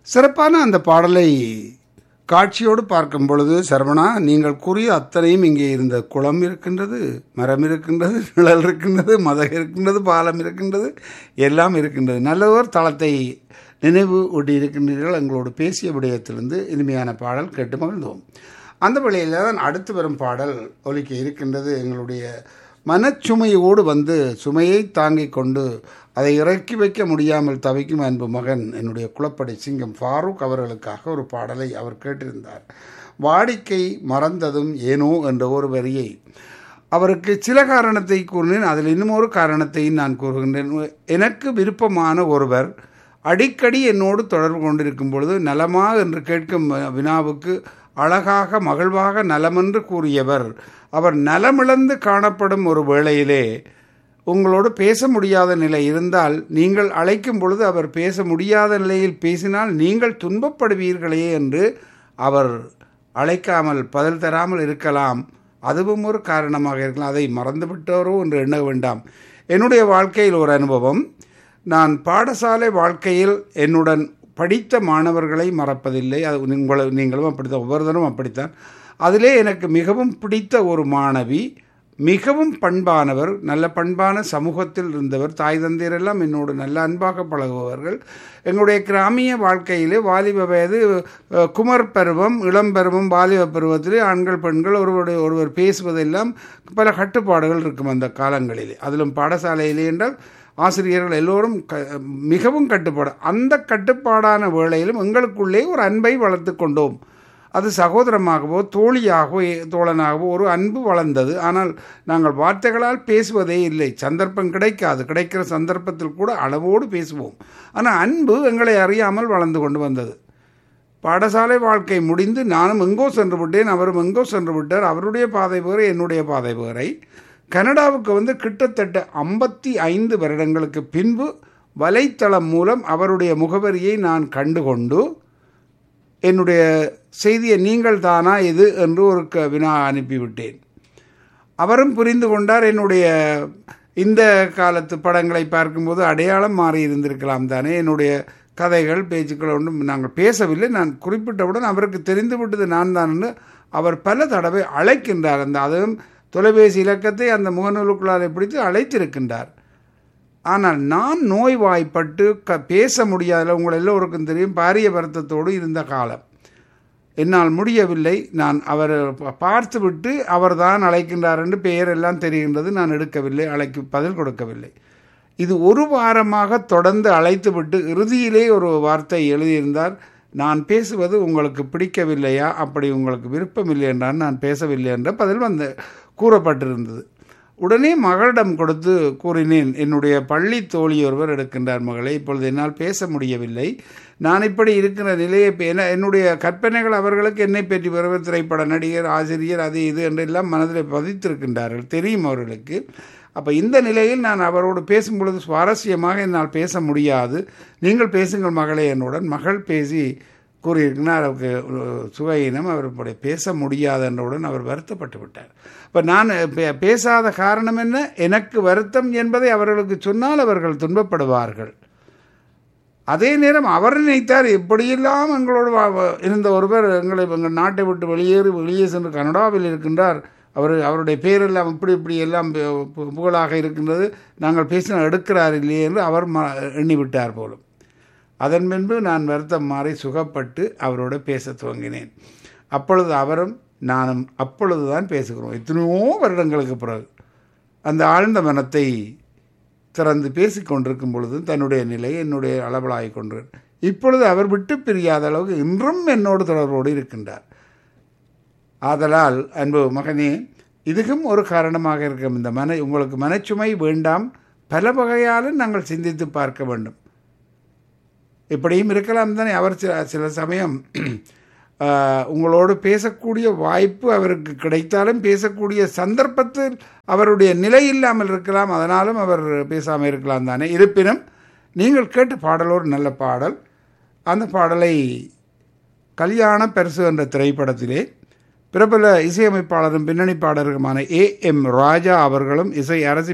சிறப்பான அந்த பாடலை காட்சியோடு பார்க்கும் பொழுது சரவணா நீங்கள் கூறிய அத்தனையும் இங்கே இருந்த குளம் இருக்கின்றது மரம் இருக்கின்றது நிழல் இருக்கின்றது மதகு இருக்கின்றது பாலம் இருக்கின்றது எல்லாம் இருக்கின்றது நல்லதோர் தளத்தை நினைவு ஒட்டி இருக்கின்றீர்கள் எங்களோடு பேசிய விடயத்திலிருந்து இனிமையான பாடல் கேட்டு மகிழ்ந்தோம் அந்த வழியில் தான் அடுத்து வரும் பாடல் ஒலிக்க இருக்கின்றது எங்களுடைய மனச்சுமையோடு வந்து சுமையை தாங்கிக் கொண்டு அதை இறக்கி வைக்க முடியாமல் தவிக்கும் அன்பு மகன் என்னுடைய குளப்படை சிங்கம் ஃபாரூக் அவர்களுக்காக ஒரு பாடலை அவர் கேட்டிருந்தார் வாடிக்கை மறந்ததும் ஏனோ என்ற ஒரு வரியை அவருக்கு சில காரணத்தை கூறினேன் அதில் இன்னும் ஒரு காரணத்தை நான் கூறுகின்றேன் எனக்கு விருப்பமான ஒருவர் அடிக்கடி என்னோடு தொடர்பு கொண்டிருக்கும் பொழுது நலமா என்று கேட்கும் வினாவுக்கு அழகாக மகிழ்வாக நலமென்று கூறியவர் அவர் நலமிழந்து காணப்படும் ஒரு வேளையிலே உங்களோடு பேச முடியாத நிலை இருந்தால் நீங்கள் அழைக்கும் பொழுது அவர் பேச முடியாத நிலையில் பேசினால் நீங்கள் துன்பப்படுவீர்களே என்று அவர் அழைக்காமல் பதில் தராமல் இருக்கலாம் அதுவும் ஒரு காரணமாக இருக்கலாம் அதை மறந்துவிட்டோரோ என்று எண்ண வேண்டாம் என்னுடைய வாழ்க்கையில் ஒரு அனுபவம் நான் பாடசாலை வாழ்க்கையில் என்னுடன் படித்த மாணவர்களை மறப்பதில்லை அது உங்களை நீங்களும் அப்படித்தான் ஒவ்வொருத்தரும் அப்படித்தான் அதிலே எனக்கு மிகவும் பிடித்த ஒரு மாணவி மிகவும் பண்பானவர் நல்ல பண்பான சமூகத்தில் இருந்தவர் தாய் தந்தையரெல்லாம் என்னோடு நல்ல அன்பாக பழகுபவர்கள் எங்களுடைய கிராமிய வாழ்க்கையிலே வாலிப வயது குமர் பருவம் இளம் பருவம் வாலிப பருவத்திலே ஆண்கள் பெண்கள் ஒருவருடைய ஒருவர் பேசுவதெல்லாம் பல கட்டுப்பாடுகள் இருக்கும் அந்த காலங்களிலே அதிலும் பாடசாலையிலே என்றால் ஆசிரியர்கள் எல்லோரும் க மிகவும் கட்டுப்பாடு அந்த கட்டுப்பாடான வேளையிலும் எங்களுக்குள்ளே ஒரு அன்பை வளர்த்து கொண்டோம் அது சகோதரமாகவோ தோழியாகவோ தோழனாகவோ ஒரு அன்பு வளர்ந்தது ஆனால் நாங்கள் வார்த்தைகளால் பேசுவதே இல்லை சந்தர்ப்பம் கிடைக்காது கிடைக்கிற சந்தர்ப்பத்தில் கூட அளவோடு பேசுவோம் ஆனால் அன்பு எங்களை அறியாமல் வளர்ந்து கொண்டு வந்தது பாடசாலை வாழ்க்கை முடிந்து நானும் எங்கோ சென்று விட்டேன் அவரும் எங்கோ சென்று விட்டார் அவருடைய பாதை வேறு என்னுடைய பாதை வேறை கனடாவுக்கு வந்து கிட்டத்தட்ட ஐம்பத்தி ஐந்து வருடங்களுக்கு பின்பு வலைத்தளம் மூலம் அவருடைய முகவரியை நான் கண்டுகொண்டு என்னுடைய செய்தியை நீங்கள் தானா இது என்று ஒரு க வினா அனுப்பிவிட்டேன் அவரும் புரிந்து கொண்டார் என்னுடைய இந்த காலத்து படங்களை பார்க்கும்போது அடையாளம் மாறி இருந்திருக்கலாம் தானே என்னுடைய கதைகள் பேச்சுக்கள் ஒன்றும் நாங்கள் பேசவில்லை நான் குறிப்பிட்டவுடன் அவருக்கு தெரிந்து விட்டது நான் தான் அவர் பல தடவை அழைக்கின்றார் அந்த அதுவும் தொலைபேசி இலக்கத்தை அந்த முகநூலுக்குள்ளாரை பிடித்து அழைத்திருக்கின்றார் ஆனால் நான் நோய்வாய்ப்பட்டு க பேச முடியாத உங்கள் எல்லோருக்கும் தெரியும் பாரிய வருத்தத்தோடு இருந்த காலம் என்னால் முடியவில்லை நான் அவர் பார்த்து விட்டு அவர் தான் அழைக்கின்றார் என்று பெயர் எல்லாம் தெரிகின்றது நான் எடுக்கவில்லை அழைக்க பதில் கொடுக்கவில்லை இது ஒரு வாரமாக தொடர்ந்து அழைத்து விட்டு இறுதியிலே ஒரு வார்த்தை எழுதியிருந்தார் நான் பேசுவது உங்களுக்கு பிடிக்கவில்லையா அப்படி உங்களுக்கு விருப்பம் இல்லை என்றால் நான் பேசவில்லை என்ற பதில் வந்து கூறப்பட்டிருந்தது உடனே மகளிடம் கொடுத்து கூறினேன் என்னுடைய பள்ளி தோழி ஒருவர் எடுக்கின்றார் மகளை இப்பொழுது என்னால் பேச முடியவில்லை நான் இப்படி இருக்கிற நிலையை என்னுடைய கற்பனைகள் அவர்களுக்கு என்னை பற்றி வருவர் திரைப்பட நடிகர் ஆசிரியர் அது இது என்றெல்லாம் மனதில் பதித்திருக்கின்றார்கள் தெரியும் அவர்களுக்கு அப்போ இந்த நிலையில் நான் அவரோடு பேசும் பொழுது சுவாரஸ்யமாக என்னால் பேச முடியாது நீங்கள் பேசுங்கள் மகளே என்னுடன் மகள் பேசி கூறியிருக்கிறார் அவருக்கு சுவையினம் அவர் பேச முடியாது என்றவுடன் அவர் வருத்தப்பட்டு விட்டார் இப்போ நான் பேசாத காரணம் என்ன எனக்கு வருத்தம் என்பதை அவர்களுக்கு சொன்னால் அவர்கள் துன்பப்படுவார்கள் அதே நேரம் அவர் நினைத்தார் எப்படியெல்லாம் எங்களோடு இருந்த ஒருவர் எங்களை எங்கள் நாட்டை விட்டு வெளியேறி வெளியே சென்று கனடாவில் இருக்கின்றார் அவர் அவருடைய பேரெல்லாம் இப்படி இப்படி எல்லாம் புகழாக இருக்கின்றது நாங்கள் பேசின எடுக்கிறார் இல்லையே என்று அவர் எண்ணிவிட்டார் போலும் அதன் பின்பு நான் வருத்தம் மாறி சுகப்பட்டு அவரோடு பேச துவங்கினேன் அப்பொழுது அவரும் நானும் அப்பொழுது தான் பேசுகிறோம் எத்தனையோ வருடங்களுக்கு பிறகு அந்த ஆழ்ந்த மனத்தை திறந்து பேசி கொண்டிருக்கும் பொழுது தன்னுடைய நிலை என்னுடைய அளவலாகி கொண்டு இப்பொழுது அவர் விட்டு பிரியாத அளவுக்கு இன்றும் என்னோடு தொடர்போடு இருக்கின்றார் ஆதலால் அன்பு மகனே இதுக்கும் ஒரு காரணமாக இருக்கும் இந்த மன உங்களுக்கு மனச்சுமை வேண்டாம் பல வகையாலும் நாங்கள் சிந்தித்து பார்க்க வேண்டும் இப்படியும் இருக்கலாம் தானே அவர் சில சில சமயம் உங்களோடு பேசக்கூடிய வாய்ப்பு அவருக்கு கிடைத்தாலும் பேசக்கூடிய சந்தர்ப்பத்தில் அவருடைய நிலை இல்லாமல் இருக்கலாம் அதனாலும் அவர் பேசாமல் இருக்கலாம் தானே இருப்பினும் நீங்கள் கேட்ட பாடலோடு நல்ல பாடல் அந்த பாடலை கல்யாண பரிசு என்ற திரைப்படத்திலே பிரபல இசையமைப்பாளரும் பின்னணி பாடகருமான ஏ எம் ராஜா அவர்களும் இசை அரசி